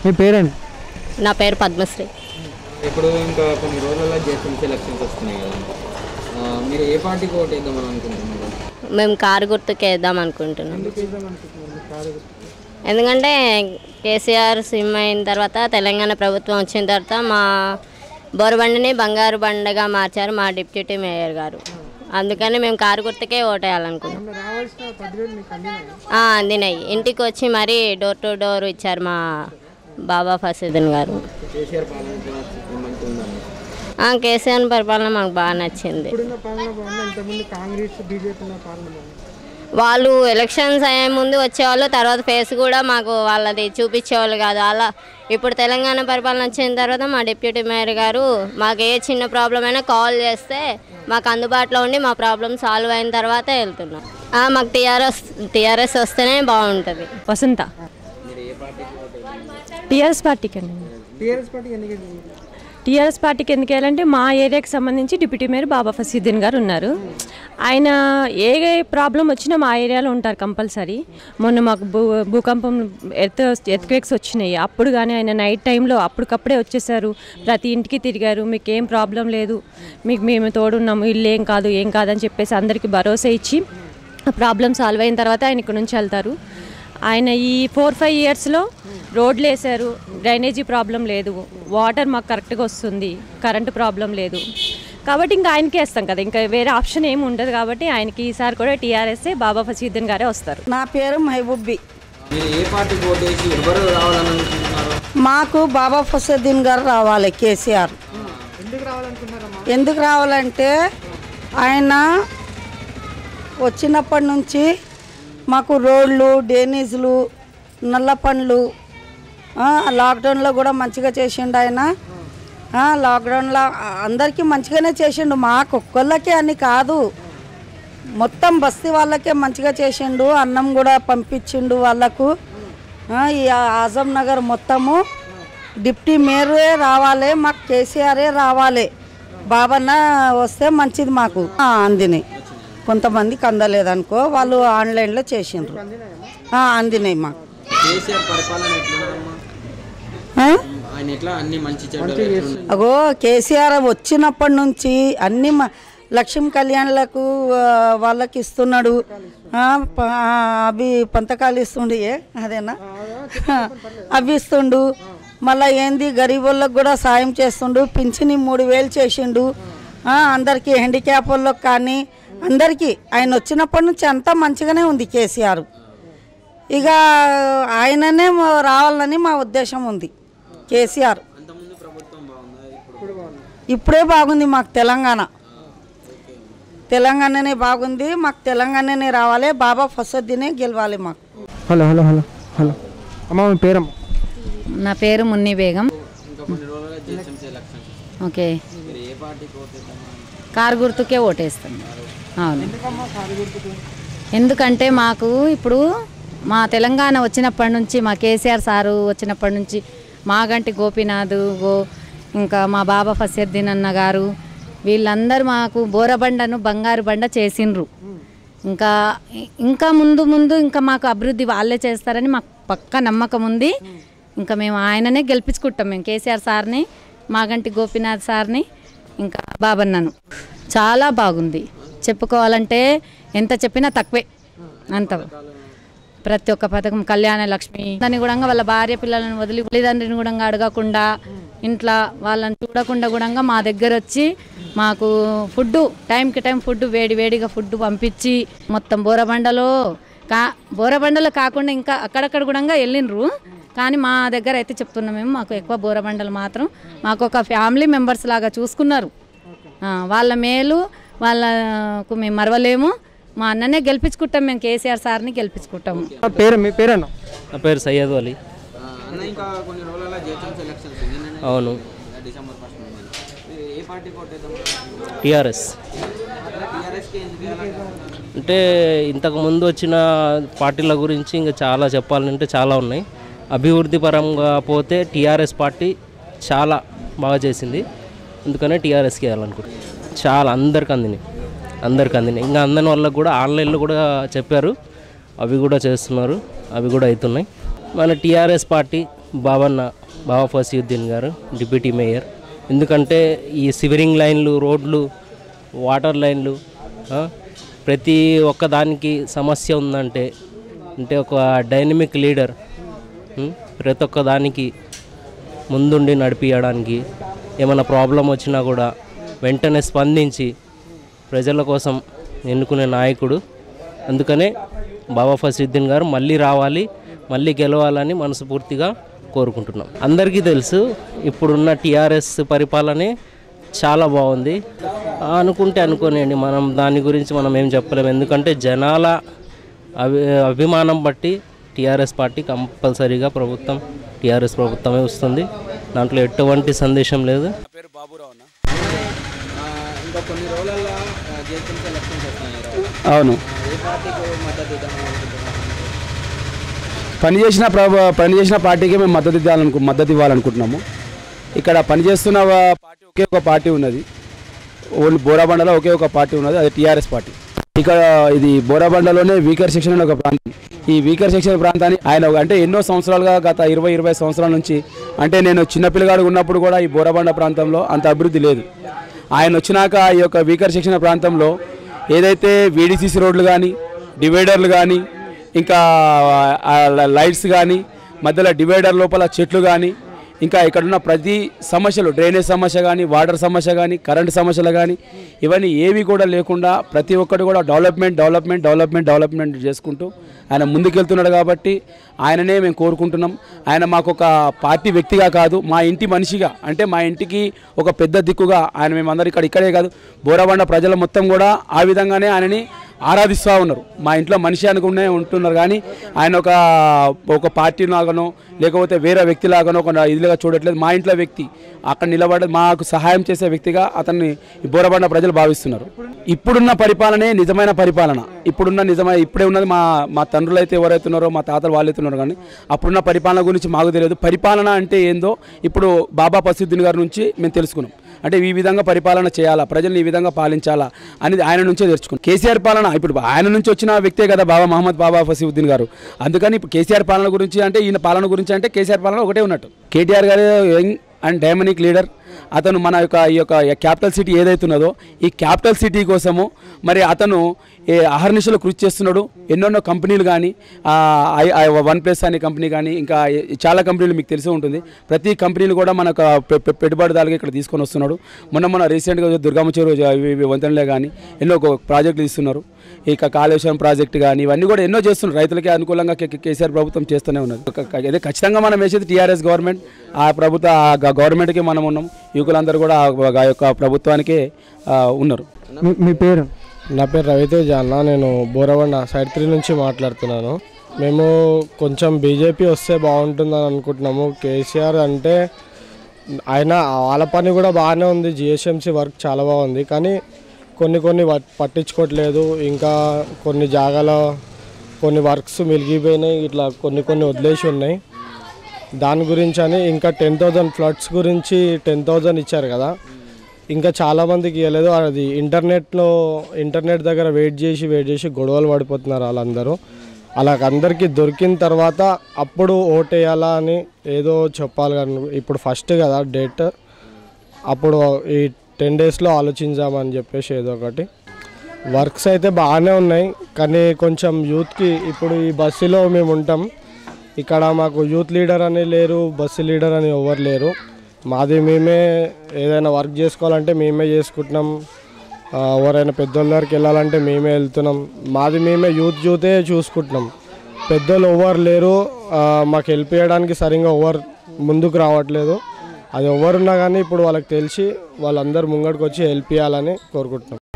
మీ పేరండి నా పేరు పద్మశ్రీ ఇప్పుడు ఇంకా కొన్ని రోజుల్లో జేసీఎంసీ ఎలక్షన్స్ వస్తున్నాయి కదా ఆ, మీరు ఏ పార్టీకి ఓటు వేద్దామని అనుకుంటున్నారు మేము కారు గుర్తుకు వేద్దాం అనుకుంటున్నాం ఎందుకంటే కేసీఆర్ సిమ్ అయిన తర్వాత తెలంగాణ ప్రభుత్వం వచ్చిన తర్వాత మా బోరబండిని బంగారు బండగా మార్చారు మా డిప్యూటీ మేయర్ గారు అందుకని మేము కారు గుర్తుకే ఓటేయాలనుకుంటున్నాం రావాల్సిన పదివేలు మీకు అందినాయి ఆ, అందినాయి ఇంటికి వచ్చి మరీ డోర్ టు డోర్ ఇచ్చారు మా బాబా ఫసీదున్ గారు కేసీఆర్ పాలన మంచిగా ఉందండి ఆ, కేసీఆర్ పరిపాలన మాకు బాగా నచ్చింది ఇప్పుడున్న పాలన బాగుంది ఇంతకుముందు కాంగ్రెస్ బీజేపీ ఉన్న పాలన బాగుంది వాళ్ళు ఎలక్షన్స్ అయ్యే ముందు వచ్చేవాళ్ళు తర్వాత ఫేస్ కూడా మాకు వాళ్ళది చూపించేవాళ్ళు కాదు అలా ఇప్పుడు తెలంగాణ పరిపాలన వచ్చిన తర్వాత మా డిప్యూటీ మేయర్ గారు మాకు ఏ చిన్న ప్రాబ్లం అయినా కాల్ చేస్తే మాకు అందుబాటులో ఉండి మా ప్రాబ్లం సాల్వ్ అయిన తర్వాత వెళ్తున్నాం ఆ, మాకు టీఆర్ఎస్ టీఆర్ఎస్ వస్తేనే బాగుంటుంది వసంత మీరు ఏ పార్టీకి ఓటు వేద్దాం టీఆర్ఎస్ పార్టీకి అండి టీఆర్ఎస్ పార్టీ ఎందుకు టీఆర్ఎస్ పార్టీకి ఎందుకు వెళ్ళాలంటే మా ఏరియాకి సంబంధించి డిప్యూటీ మేయర్ బాబా ఫసీద్దీన్ గారు ఉన్నారు ఆయన ఏ ప్రాబ్లం వచ్చినా మా ఏరియాలో ఉంటారు కంపల్సరీ మొన్న మాకు భూ భూకంపం ఎర్త్ ఎర్త్క్వేక్స్ వచ్చినాయి అప్పుడు కానీ ఆయన నైట్ టైంలో అప్పటికప్పుడే వచ్చేసారు ప్రతి ఇంటికి తిరిగారు మీకు ఏం ప్రాబ్లం లేదు మీకు మేము తోడున్నాము ఇల్లు ఏం కాదు ఏం కాదని చెప్పేసి అందరికీ భరోసా ఇచ్చి ప్రాబ్లం సాల్వ్ అయిన తర్వాత ఆయన ఇక్కడ నుంచి వెళ్తారు ఆయన ఈ ఫోర్ ఫైవ్ ఇయర్స్లో రోడ్లు వేశారు డ్రైనేజీ ప్రాబ్లం లేదు వాటర్ మాకు కరెక్ట్గా వస్తుంది కరెంటు ప్రాబ్లం లేదు కాబట్టి ఇంకా ఆయనకే వేస్తాం కదా ఇంకా వేరే ఆప్షన్ ఏమి ఉండదు కాబట్టి ఆయనకి ఈసారి కూడా టీఆర్ఎస్ఏ బాబా ఫసీద్దీన్ గారే వస్తారు నా పేరు మహబూబి మీరు ఏ పార్టీకి ఓటు వేసి ఎవరు రావాలని అనుకుంటున్నారు మాకు బాబా ఫసద్దీన్ గారు రావాలి కేసీఆర్ ఎందుకు రావాలంటే ఆయన వచ్చినప్పటి నుంచి మాకు రోడ్లు డ్రైనేజీలు నల్ల పండ్లు ఆ, లాక్డౌన్లో కూడా మంచిగా చేసిండు ఆయన ఆ, లాక్డౌన్లో అందరికీ మంచిగానే చేసిండు మాకు ఒక్కళ్ళకే అని కాదు మొత్తం బస్తీ వాళ్ళకే మంచిగా చేసిండు అన్నం కూడా పంపించిండు వాళ్ళకు ఆ, ఈ ఆజం నగర్ మొత్తము డిప్టీ మేయరే రావాలి మాకు కేసీఆరే రావాలి బాబన్న వస్తే మంచిది మాకు ఆ, అందినాయి కొంతమందికి అందలేదనుకో వాళ్ళు ఆన్లైన్లో చేసిండ్రు ఆ, అందినాయి మాకు కేసీఆర్ పరిపాలన ఎట్లున్నదమ్మా ఆ? ఆయన ఎట్లా అన్ని మంచి చెడ్డలు ఎట్లున్నాయి? అగో కేసీఆర్ వచ్చినప్పటి నుంచి అన్ని మ- లక్ష్మీ కళ్యాణ్లకు ఆ, వాళ్ళకి ఇస్తున్నాడు ఆ, ప- ఆ, అవి పంతకాలు ఇస్తుండు ఏ అదేనా అవి ఇస్తుండు మళ్ళీ ఏంది గరీబ్ వాళ్ళకి కూడా సాయం చేస్తుండు పింఛని మూడు వేలు చేసిండు ఆ, అందరికీ హ్యాండిక్యాప్ వాళ్ళకి కానీ అందరికీ ఆయన వచ్చినప్పటి నుంచి అంతా మంచిగానే ఉంది కేసీఆర్ ఇక ఆయననే మా- రావాలని మా ఉద్దేశం ఉంది కేసీఆర్ అంతకుముందు ప్రభుత్వం బాగుందా ఇప్పుడు ఇప్పుడే బాగుంది మాకు తెలంగాణ తెలంగాణనే బాగుంది మాకు తెలంగాణనే రావాలి బాబా ఫసద్దీనే గెలవాలి మాకు హలో హలో హలో హలో అమ్మ మీ పేరమ్మ నా పేరు మున్ని బేగం ఇంకా కొన్ని రోజులుగా జేసీఎంసీ ఎలక్షన్స్ ఓకే మీరు ఏ పార్టీకి ఓటు వేద్దామని కారు గుర్తుకే ఓటేస్తాం అవును ఎందుకంటే మాకు ఇప్పుడు మా తెలంగాణ వచ్చినప్పటి నుంచి మా కేసీఆర్ సారు వచ్చినప్పటి నుంచి మాగంటి గోపీనాథ్ గో ఇంకా మా బాబా ఫసీద్దీన్ అన్న గారు వీళ్ళందరూ మాకు బోరబండను బంగారు బండ చేసిండ్రు ఇంకా ఇంకా ముందు ముందు ఇంకా మాకు అభివృద్ధి వాళ్ళే చేస్తారని మాకు పక్క నమ్మకం ఉంది ఇంకా మేము ఆయననే గెలిపించుకుంటాం మేము కేసీఆర్ సార్ని మాగంటి గోపీనాథ్ సార్ని ఇంకా బాబన్నను చాలా బాగుంది చెప్పుకోవాలంటే ఎంత చెప్పినా తక్కువే అంత ప్రతి ఒక్క పథకం కళ్యాణ లక్ష్మి దాన్ని కూడా వాళ్ళ భార్య పిల్లలను వదిలి తల్లిదండ్రిని కూడా అడగకుండా ఇంట్లో వాళ్ళని చూడకుండా కూడా మా దగ్గర వచ్చి మాకు ఫుడ్ టైంకి టైం ఫుడ్ వేడి వేడిగా ఫుడ్ పంపించి మొత్తం బోరబండలో కా బోరబండలో కాకుండా ఇంకా అక్కడక్కడ కూడా వెళ్ళిండ్రు కానీ మా దగ్గర అయితే చెప్తున్నాం మేము మాకు ఎక్కువ బోరబండలు మాత్రం మాకు ఒక ఫ్యామిలీ మెంబర్స్ లాగా చూసుకున్నారు ఆ, వాళ్ళ మేలు వాళ్ళకు మేము మరవలేము మా అన్ననే గెలిపించుకుంటాం మేము కేసీఆర్ సార్ని గెలిపించుకుంటాము పేరు మీ పేరన్న నా పేరు సయ్యద్ అలీ ఆ, అన్న ఇంకా కొన్ని రోజులలో జేసీఎంసీ ఎలక్షన్స్ నిన్ననే అవును డిసెంబర్ ఫస్ట్ మీరు ఏ పార్టీకి ఓటు వేద్దాం టీఆర్ఎస్ టీఆర్ఎస్కి ఎందుకు వేయాలనుకుంటున్నారు అంటే ఇంతకు ముందు వచ్చిన పార్టీల గురించి ఇంకా చాలా చెప్పాలంటే చాలా ఉన్నాయి అభివృద్ధి పరంగా పోతే టీఆర్ఎస్ పార్టీ చాలా బాగా చేసింది అందుకనే టీఆర్ఎస్కి వెళ్ళాలనుకుంటున్నాను చాలా అందరికి అందినాయి అందరికి అందినాయి ఇంకా అందని వాళ్ళకి కూడా ఆన్లైన్లో కూడా చెప్పారు అవి కూడా చేస్తున్నారు అవి కూడా అవుతున్నాయి మన టీఆర్ఎస్ పార్టీ బాబన్న బాబా ఫసీయుద్దీన్ గారు డిప్యూటీ మేయర్ ఎందుకంటే ఈ సివరింగ్ లైన్లు రోడ్లు వాటర్ లైన్లు ఆ, ప్రతి ఒక్క దానికి సమస్య ఉందంటే అంటే ఒక డైనమిక్ లీడర్ ఉం, ప్రతి ఒక్క దానికి ముందుండి నడిపించడానికి ఏమైనా ప్రాబ్లం వచ్చినా కూడా వెంటనే స్పందించి ప్రజల కోసం ఎన్నుకునే నాయకుడు అందుకనే బాబా ఫసీద్దీన్ గారు మళ్ళీ రావాలి మళ్ళీ గెలవాలని మనస్ఫూర్తిగా కోరుకుంటున్నాం అందరికీ తెలుసు ఇప్పుడున్న టీఆర్ఎస్ పరిపాలనే చాలా బాగుంది ఆ, అనుకుంటే అనుకోనియండి మనం దాని గురించి మనం ఏం చెప్పలేము ఎందుకంటే జనాల అభి అభిమానం బట్టి టీఆర్ఎస్ పార్టీ కంపల్సరీగా ప్రభుత్వం టీఆర్ఎస్ ప్రభుత్వమే వస్తుంది దాంట్లో ఎటువంటి సందేశం లేదు ఆ, ఇంకా కొన్ని రోజులలో జిహెచ్ఎంసీ ఎలక్షన్స్ వస్తున్నాయి కదా. అవును ఏ పార్టీకి మద్దతు ఇద్దామని అనుకుంటున్నారు పనిచేసిన ప్రభ పనిచేసిన పార్టీకి మేము మద్దతు ఇవ్వాలనుకు మద్దతు ఇవ్వాలనుకుంటున్నాము ఇక్కడ పనిచేస్తున్న వా- పార్టీ ఒకే ఒక పార్టీ ఉన్నది ఓన్లీ బోరాబండలో ఒకే ఒక పార్టీ ఉన్నది అది టీఆర్ఎస్ పార్టీ ఇక్కడ ఇది బోరాబండలోనే వీకర్ సెక్షన్ అనే ఒక ప్రాంతం ఈ వీకర్ సెక్షన్ ప్రాంతాన్ని ఆయన ఒక- అంటే ఎన్నో సంవత్సరాలుగా గత ఇరవై ఇరవై సంవత్సరాల నుంచి అంటే నేను చిన్నపిల్లగాడు ఉన్నప్పుడు కూడా ఈ బోరాబండ ప్రాంతంలో అంత అభివృద్ధి లేదు ఆయన వచ్చినాక ఈ యొక్క వీకర్ సెక్షన్ ప్రాంతంలో ఏదైతే వీడిసిసి రోడ్లు కానీ డివైడర్లు కానీ ఇంకా ఆ లైట్స్ కానీ మధ్యలో డివైడర్ లోపల చెట్లు కానీ ఇంకా ఇక్కడున్న ప్రతి సమస్యలు డ్రైనేజ్ సమస్య కానీ వాటర్ సమస్య కానీ కరెంట్ సమస్యలు కానీ ఇవన్నీ ఏవి కూడా లేకుండా ప్రతి ఒక్కటి కూడా డెవలప్మెంట్ డెవలప్మెంట్ డెవలప్మెంట్ డెవలప్మెంట్ చేసుకుంటూ ఆయన ముందుకెళ్తున్నాడు కాబట్టి ఆయననే మేము కోరుకుంటున్నాం ఆయన మాకు ఒక పార్టీ వ్యక్తిగా కాదు మా ఇంటి మనిషిగా అంటే మా ఇంటికి ఒక పెద్ద దిక్కుగా ఆయన మేమందరం ఇక్కడ ఇక్కడే కాదు బోరబండ ప్రజలు మొత్తం కూడా ఆ విధంగానే ఆయనని ఆరాధిస్తూ ఉన్నారు మా ఇంట్లో మనిషి అనుకునే ఉంటున్నారు కానీ ఆయన ఒక ఒక పార్టీ లాగానో లేకపోతే వేరే వ్యక్తి లాగానో ఒక ఇదిగా చూడట్లేదు మా ఇంట్లో వ్యక్తి అక్కడ నిలబడి మాకు సహాయం చేసే వ్యక్తిగా అతన్ని ఈ బోరబండ ప్రజలు భావిస్తున్నారు ఇప్పుడున్న పరిపాలనే నిజమైన పరిపాలన ఇప్పుడున్న నిజమైన ఇప్పుడే ఉన్నది మా మా తండ్రులు అయితే ఎవరైతే ఉన్నారో మా తాతలు వాళ్ళు అయితే ఉన్నారో కానీ అప్పుడున్న పరిపాలన గురించి మాకు తెలియదు పరిపాలన అంటే ఏందో ఇప్పుడు బాబా పసిద్దీన్ గారి నుంచి మేము తెలుసుకున్నాం అంటే ఈ విధంగా పరిపాలన చేయాలా ప్రజల్ని ఈ విధంగా పాలించాలా అనేది ఆయన నుంచే తెచ్చుకున్నాం కేసీఆర్ పాలన ఇప్పుడు ఆయన నుంచి వచ్చిన వ్యక్తే కదా బాబా మహమ్మద్ బాబా ఫసీవుద్దీన్ గారు అందుకని ఇప్పుడు కేసీఆర్ పాలన గురించి అంటే ఈయన పాలన గురించి అంటే కేసీఆర్ పాలన ఒకటే ఉన్నట్టు కేటీఆర్ గారు యంగ్ అండ్ డైమనిక్ లీడర్ అతను మన యొక్క ఈ యొక్క క్యాపిటల్ సిటీ ఏదైతే ఉన్నదో ఈ క్యాపిటల్ సిటీ కోసము మరి అతను ఏ అహర్నిశలు కృషి చేస్తున్నాడు ఎన్నెన్నో కంపెనీలు కానీ వన్ ప్లస్ అనే కంపెనీ కానీ ఇంకా ఏ- చాలా కంపెనీలు మీకు తెలిసే ఉంటుంది ప్రతి కంపెనీలు కూడా మనకు పె- పె- పెట్టుబడిదారులుగా ఇక్కడ తీసుకొని వస్తున్నాడు మొన్న మన రీసెంట్గా దుర్గమ్మ చెరువు జ- ఇవి- ఇవి వంతెనలే కానీ ఎన్నో ఒక ప్రాజెక్టులు ఇస్తున్నారు ఇక కాళేశ్వరం ప్రాజెక్టు కానీ ఇవన్నీ కూడా ఎన్నో చేస్తున్నారు రైతులకి అనుకూలంగా కే- కే- కేసీఆర్ ప్రభుత్వం చేస్తూనే ఉన్నది ఒక- ఒక- అదే ఖచ్చితంగా మనం వేసేది టీఆర్ఎస్ గవర్నమెంట్ ఆ ప్రభుత్వ ఆ గ- గవర్నమెంట్కి మనం ఉన్నాం యువకులందరూ కూడా ఆ- ఆ యొక్క ప్రభుత్వానికే ఆ, ఉన్నారు మీ మీ పేరు నా పేరు రవితేజ అన్న నేను బోరవండ సైడ్ త్రీ నుంచి మాట్లాడుతున్నాను మేము కొంచెం బీజేపీ వస్తే బాగుంటుందని అనుకుంటున్నాము కేసీఆర్ అంటే ఆయన వాళ్ళ పని కూడా బాగానే ఉంది జిహెచ్ఎంసీ వర్క్ చాలా బాగుంది కానీ కొన్ని కొన్ని వట్- పట్టించుకోవట్లేదు ఇంకా కొన్ని జాగాలో కొన్ని వర్క్స్ మిలిగిపోయినాయి ఇట్లా కొన్ని కొన్ని వదిలేసి ఉన్నాయి దాని గురించి అని ఇంకా టెన్ థౌజండ్ ఫ్లడ్స్ గురించి టెన్ థౌజండ్ ఇచ్చారు కదా ఇంకా చాలామందికి ఇవ్వలేదు అది ఇంటర్నెట్లో ఇంటర్నెట్ దగ్గర వెయిట్ చేసి వెయిట్ చేసి గొడవలు పడిపోతున్నారు వాళ్ళందరూ అలా అందరికీ దొరికిన తర్వాత అప్పుడు ఓటేయాలా అని ఏదో చెప్పాలి కానీ ఇప్పుడు ఫస్ట్ కదా డేట్ అప్పుడు ఈ టెన్ డేస్లో ఆలోచించామని చెప్పేసి ఏదో ఒకటి వర్క్స్ అయితే బాగానే ఉన్నాయి కానీ కొంచెం యూత్కి ఇప్పుడు ఈ బస్సులో మేము ఉంటాం ఇక్కడ మాకు యూత్ లీడర్ అని లేరు బస్సు లీడర్ అని ఎవరు లేరు మాది మేమే ఏదైనా వర్క్ చేసుకోవాలంటే మేమే చేసుకుంటున్నాం ఆ, ఎవరైనా పెద్దోళ్ళ దగ్గరికి వెళ్ళాలంటే మేమే వెళ్తున్నాం మాది మేమే యూత్ యూతే చూసుకుంటున్నాం పెద్దోళ్ళు ఎవరు లేరు ఆ, మాకు హెల్ప్ చేయడానికి సరిగ్గా ఎవరు ముందుకు రావట్లేదు అది ఎవరున్నా కానీ ఇప్పుడు వాళ్ళకి తెలిసి వాళ్ళందరూ ముంగడికి వచ్చి హెల్ప్ చేయాలని కోరుకుంటున్నాం